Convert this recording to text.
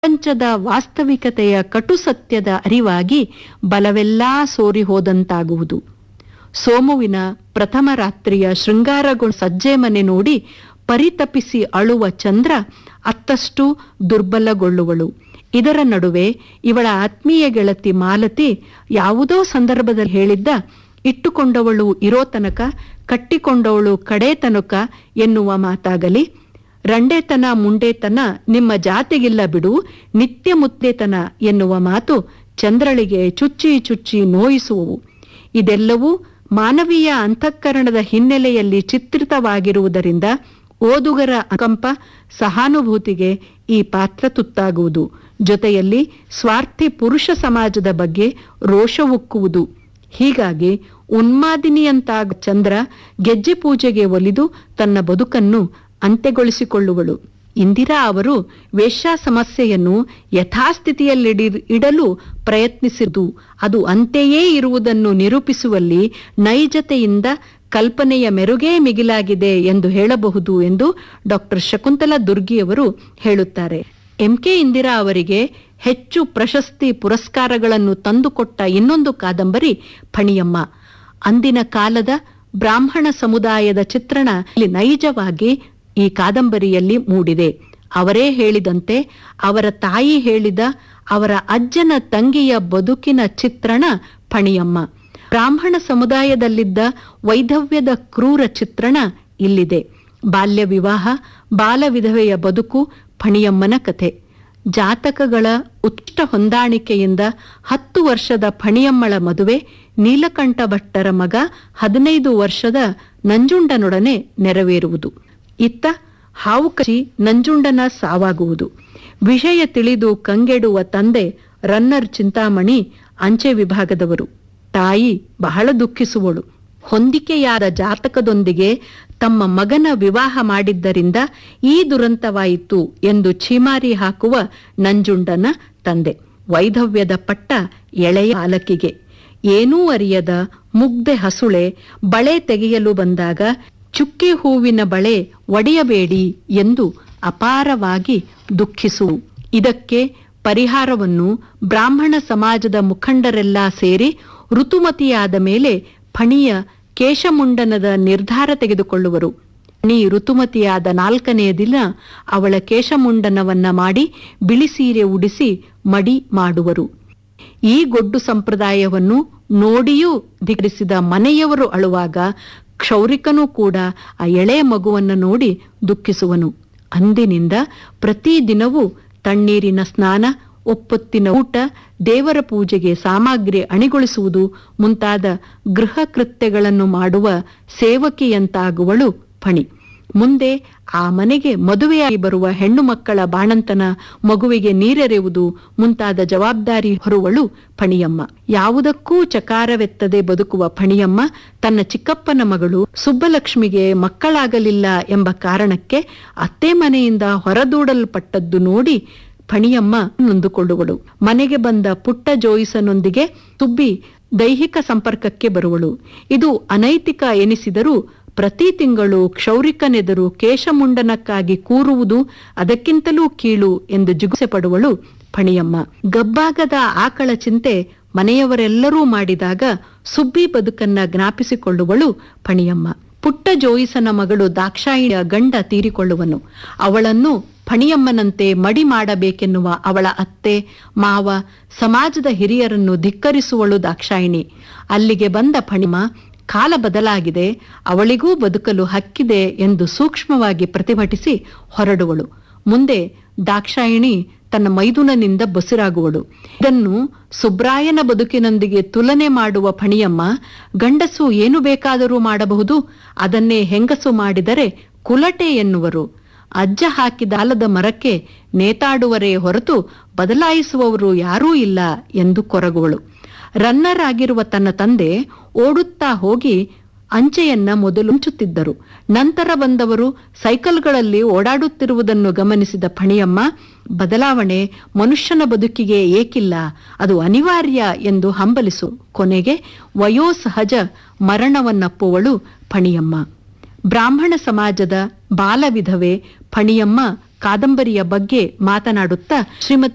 ಪ್ರಪಂಚದ ವಾಸ್ತವಿಕತೆಯ ಕಟು ಸತ್ಯದ ಅರಿವಾಗಿ ಬಲವೆಲ್ಲಾ ಸೋರಿ ಹೋದಂತಾಗುವುದು ಸೋಮುವಿನ ಪ್ರಥಮ ರಾತ್ರಿಯ ಶೃಂಗಾರಗೊಂಡ ಸಜ್ಜೆ ಮನೆ ನೋಡಿ ಪರಿತಪಿಸಿ ಅಳುವ ಚಂದ್ರ ಅತ್ತಷ್ಟು ದುರ್ಬಲಗೊಳ್ಳುವಳು ಇದರ ನಡುವೆ ಇವಳ ಆತ್ಮೀಯ ಗೆಳತಿ ಮಾಲತಿ ಯಾವುದೋ ಸಂದರ್ಭದಲ್ಲಿ ಹೇಳಿದ್ದ ಇಟ್ಟುಕೊಂಡವಳು ಇರೋ ತನಕ ಕಟ್ಟಿಕೊಂಡವಳು ಕಡೇ ತನಕ ಎನ್ನುವ ಮಾತಾಗಲಿ ರಂಡೇತನ ಮುಂಡೇತನ ನಿಮ್ಮ ಜಾತಿಗಿಲ್ಲ ಬಿಡು ನಿತ್ಯ ಮುತ್ತೇತನ ಎನ್ನುವ ಮಾತು ಚಂದ್ರಳಿಗೆ ಚುಚ್ಚಿ ಚುಚ್ಚಿ ನೋಯಿಸುವವು ಇದೆಲ್ಲವೂ ಮಾನವೀಯ ಅಂತಃಕರಣದ ಹಿನ್ನೆಲೆಯಲ್ಲಿ ಚಿತ್ರಿತವಾಗಿರುವುದರಿಂದ ಓದುಗರ ಅನುಕಂಪ ಸಹಾನುಭೂತಿಗೆ ಈ ಪಾತ್ರ ತುತ್ತಾಗುವುದು ಜೊತೆಯಲ್ಲಿ ಸ್ವಾರ್ಥಿ ಪುರುಷ ಸಮಾಜದ ಬಗ್ಗೆ ರೋಷವುಕ್ಕುವುದು ಹೀಗಾಗಿ ಉನ್ಮಾದಿನಿಯಂತಾಗ ಚಂದ್ರ ಗೆಜ್ಜೆ ಪೂಜೆಗೆ ಒಲಿದು ತನ್ನ ಬದುಕನ್ನು ಅಂತ್ಯಗೊಳಿಸಿಕೊಳ್ಳುವಳು ಇಂದಿರಾ ಅವರು ವೇಶ್ಯಾ ಸಮಸ್ಯೆಯನ್ನು ಯಥಾಸ್ಥಿತಿಯಲ್ಲಿಡಿ ಇಡಲು ಪ್ರಯತ್ನಿಸಿದ್ದು ಅದು ಅಂತೆಯೇ ಇರುವುದನ್ನು ನಿರೂಪಿಸುವಲ್ಲಿ ನೈಜತೆಯಿಂದ ಕಲ್ಪನೆಯ ಮೆರುಗೇ ಮಿಗಿಲಾಗಿದೆ ಎಂದು ಹೇಳಬಹುದು ಎಂದು ಡಾಕ್ಟರ್ ಶಕುಂತಲಾ ದುರ್ಗಿಯವರು ಹೇಳುತ್ತಾರೆ ಎಂಕೆ ಇಂದಿರಾ ಅವರಿಗೆ ಹೆಚ್ಚು ಪ್ರಶಸ್ತಿ ಪುರಸ್ಕಾರಗಳನ್ನು ತಂದುಕೊಟ್ಟ ಇನ್ನೊಂದು ಕಾದಂಬರಿ ಫಣಿಯಮ್ಮ ಅಂದಿನ ಕಾಲದ ಬ್ರಾಹ್ಮಣ ಸಮುದಾಯದ ಚಿತ್ರಣ ಇಲ್ಲಿ ನೈಜವಾಗಿ ಈ ಕಾದಂಬರಿಯಲ್ಲಿ ಮೂಡಿದೆ ಅವರೇ ಹೇಳಿದಂತೆ ಅವರ ತಾಯಿ ಹೇಳಿದ ಅವರ ಅಜ್ಜನ ತಂಗಿಯ ಬದುಕಿನ ಚಿತ್ರಣ ಫಣಿಯಮ್ಮ ಬ್ರಾಹ್ಮಣ ಸಮುದಾಯದಲ್ಲಿದ್ದ ವೈಧವ್ಯದ ಕ್ರೂರ ಚಿತ್ರಣ ಇಲ್ಲಿದೆ ಬಾಲ್ಯ ವಿವಾಹ ಬಾಲ ವಿಧವೆಯ ಬದುಕು ಫಣಿಯಮ್ಮನ ಕಥೆ ಜಾತಕಗಳ ಉತ್ಕೃಷ್ಟ ಹೊಂದಾಣಿಕೆಯಿಂದ ಹತ್ತು ವರ್ಷದ ಫಣಿಯಮ್ಮಳ ಮದುವೆ ನೀಲಕಂಠ ಭಟ್ಟರ ಮಗ ಹದಿನೈದು ವರ್ಷದ ನಂಜುಂಡನೊಡನೆ ನೆರವೇರುವುದು ಇತ್ತ ಹಾವು ಕಚ್ಚಿ ನಂಜುಂಡನ ಸಾವಾಗುವುದು ವಿಷಯ ತಿಳಿದು ಕಂಗೆಡುವ ತಂದೆ ರನ್ನರ್ ಚಿಂತಾಮಣಿ ಅಂಚೆ ವಿಭಾಗದವರು ತಾಯಿ ಬಹಳ ದುಃಖಿಸುವಳು ಹೊಂದಿಕೆಯಾದ ಜಾತಕದೊಂದಿಗೆ ತಮ್ಮ ಮಗನ ವಿವಾಹ ಮಾಡಿದ್ದರಿಂದ ಈ ದುರಂತವಾಯಿತು ಎಂದು ಛೀಮಾರಿ ಹಾಕುವ ನಂಜುಂಡನ ತಂದೆ ವೈಧವ್ಯದ ಪಟ್ಟ ಎಳೆಯ ಬಾಲಕಿಗೆ ಏನೂ ಅರಿಯದ ಮುಗ್ಧೆ ಹಸುಳೆ ಬಳೆ ತೆಗೆಯಲು ಬಂದಾಗ ಚುಕ್ಕೆ ಹೂವಿನ ಬಳೆ ಒಡೆಯಬೇಡಿ ಎಂದು ಅಪಾರವಾಗಿ ದುಃಖಿಸುವು ಇದಕ್ಕೆ ಪರಿಹಾರವನ್ನು ಬ್ರಾಹ್ಮಣ ಸಮಾಜದ ಮುಖಂಡರೆಲ್ಲ ಸೇರಿ ಋತುಮತಿಯಾದ ಮೇಲೆ ಫಣಿಯ ಕೇಶಮುಂಡನದ ನಿರ್ಧಾರ ತೆಗೆದುಕೊಳ್ಳುವರು ಫಣಿ ಋತುಮತಿಯಾದ ನಾಲ್ಕನೆಯ ದಿನ ಅವಳ ಕೇಶಮುಂಡನವನ್ನ ಮಾಡಿ ಬಿಳಿ ಸೀರೆ ಉಡಿಸಿ ಮಡಿ ಮಾಡುವರು ಈ ಗೊಡ್ಡು ಸಂಪ್ರದಾಯವನ್ನು ನೋಡಿಯೂ ಧಿಕ್ಕರಿಸಿದ ಮನೆಯವರು ಅಳುವಾಗ ಕ್ಷೌರಿಕನೂ ಕೂಡ ಆ ಎಳೆಯ ಮಗುವನ್ನು ನೋಡಿ ದುಃಖಿಸುವನು ಅಂದಿನಿಂದ ಪ್ರತಿ ದಿನವೂ ತಣ್ಣೀರಿನ ಸ್ನಾನ ಒಪ್ಪೊತ್ತಿನ ಊಟ ದೇವರ ಪೂಜೆಗೆ ಸಾಮಗ್ರಿ ಅಣಿಗೊಳಿಸುವುದು ಮುಂತಾದ ಗೃಹ ಕೃತ್ಯಗಳನ್ನು ಮಾಡುವ ಸೇವಕಿಯಂತಾಗುವಳು ಫಣಿ ಮುಂದೆ ಆ ಮನೆಗೆ ಮದುವೆಯಾಗಿ ಬರುವ ಹೆಣ್ಣು ಮಕ್ಕಳ ಬಾಣಂತನ ಮಗುವಿಗೆ ನೀರೆರೆಯುವುದು ಮುಂತಾದ ಜವಾಬ್ದಾರಿ ಹೊರುವಳು ಫಣಿಯಮ್ಮ ಯಾವುದಕ್ಕೂ ಚಕಾರವೆತ್ತದೆ ಬದುಕುವ ಫಣಿಯಮ್ಮ ತನ್ನ ಚಿಕ್ಕಪ್ಪನ ಮಗಳು ಸುಬ್ಬಲಕ್ಷ್ಮಿಗೆ ಮಕ್ಕಳಾಗಲಿಲ್ಲ ಎಂಬ ಕಾರಣಕ್ಕೆ ಅತ್ತೆ ಮನೆಯಿಂದ ಹೊರದೂಡಲ್ಪಟ್ಟದ್ದು ನೋಡಿ ಫಣಿಯಮ್ಮ ನೊಂದುಕೊಳ್ಳುವಳು ಮನೆಗೆ ಬಂದ ಪುಟ್ಟ ಜೋಯಿಸನೊಂದಿಗೆ ತುಬ್ಬಿ ದೈಹಿಕ ಸಂಪರ್ಕಕ್ಕೆ ಬರುವಳು ಇದು ಅನೈತಿಕ ಎನಿಸಿದರೂ ಪ್ರತಿ ತಿಂಗಳು ಕ್ಷೌರಿಕನೆದರು ಕೇಶಮುಂಡನಕ್ಕಾಗಿ ಕೂರುವುದು ಅದಕ್ಕಿಂತಲೂ ಕೀಳು ಎಂದು ಜಿಗುಸೆ ಪಡುವಳು ಫಣಿಯಮ್ಮ ಗಬ್ಬಾಗದ ಆಕಳ ಚಿಂತೆ ಮನೆಯವರೆಲ್ಲರೂ ಮಾಡಿದಾಗ ಸುಬ್ಬಿ ಬದುಕನ್ನ ಜ್ಞಾಪಿಸಿಕೊಳ್ಳುವಳು ಫಣಿಯಮ್ಮ ಪುಟ್ಟ ಜೋಯಿಸನ ಮಗಳು ದಾಕ್ಷಾಯಿಣಿಯ ಗಂಡ ತೀರಿಕೊಳ್ಳುವನು ಅವಳನ್ನು ಫಣಿಯಮ್ಮನಂತೆ ಮಡಿ ಮಾಡಬೇಕೆನ್ನುವ ಅವಳ ಅತ್ತೆ ಮಾವ ಸಮಾಜದ ಹಿರಿಯರನ್ನು ಧಿಕ್ಕರಿಸುವಳು ದಾಕ್ಷಾಯಿಣಿ ಅಲ್ಲಿಗೆ ಬಂದ ಫಣಿಮ ಕಾಲ ಬದಲಾಗಿದೆ ಅವಳಿಗೂ ಬದುಕಲು ಹಕ್ಕಿದೆ ಎಂದು ಸೂಕ್ಷ್ಮವಾಗಿ ಪ್ರತಿಭಟಿಸಿ ಹೊರಡುವಳು ಮುಂದೆ ದಾಕ್ಷಾಯಿಣಿ ತನ್ನ ಮೈದುನನಿಂದ ಬಸಿರಾಗುವಳು ಇದನ್ನು ಸುಬ್ರಾಯನ ಬದುಕಿನೊಂದಿಗೆ ತುಲನೆ ಮಾಡುವ ಫಣಿಯಮ್ಮ ಗಂಡಸು ಏನು ಬೇಕಾದರೂ ಮಾಡಬಹುದು ಅದನ್ನೇ ಹೆಂಗಸು ಮಾಡಿದರೆ ಕುಲಟೆ ಎನ್ನುವರು ಅಜ್ಜ ಹಾಕಿದ ಆಲದ ಮರಕ್ಕೆ ನೇತಾಡುವರೇ ಹೊರತು ಬದಲಾಯಿಸುವವರು ಯಾರೂ ಇಲ್ಲ ಎಂದು ಕೊರಗುವಳು ರನ್ನರ್ ಆಗಿರುವ ತನ್ನ ತಂದೆ ಓಡುತ್ತಾ ಹೋಗಿ ಅಂಚೆಯನ್ನ ಮೊದಲು ಹಂಚುತ್ತಿದ್ದರು ನಂತರ ಬಂದವರು ಸೈಕಲ್ಗಳಲ್ಲಿ ಓಡಾಡುತ್ತಿರುವುದನ್ನು ಗಮನಿಸಿದ ಫಣಿಯಮ್ಮ ಬದಲಾವಣೆ ಮನುಷ್ಯನ ಬದುಕಿಗೆ ಏಕಿಲ್ಲ ಅದು ಅನಿವಾರ್ಯ ಎಂದು ಹಂಬಲಿಸು ಕೊನೆಗೆ ವಯೋಸಹಜ ಮರಣವನ್ನಪ್ಪುವಳು ಫಣಿಯಮ್ಮ ಬ್ರಾಹ್ಮಣ ಸಮಾಜದ ಬಾಲ ವಿಧವೆ ಫಣಿಯಮ್ಮ ಕಾದಂಬರಿಯ ಬಗ್ಗೆ ಮಾತನಾಡುತ್ತಾ ಶ್ರೀಮತಿ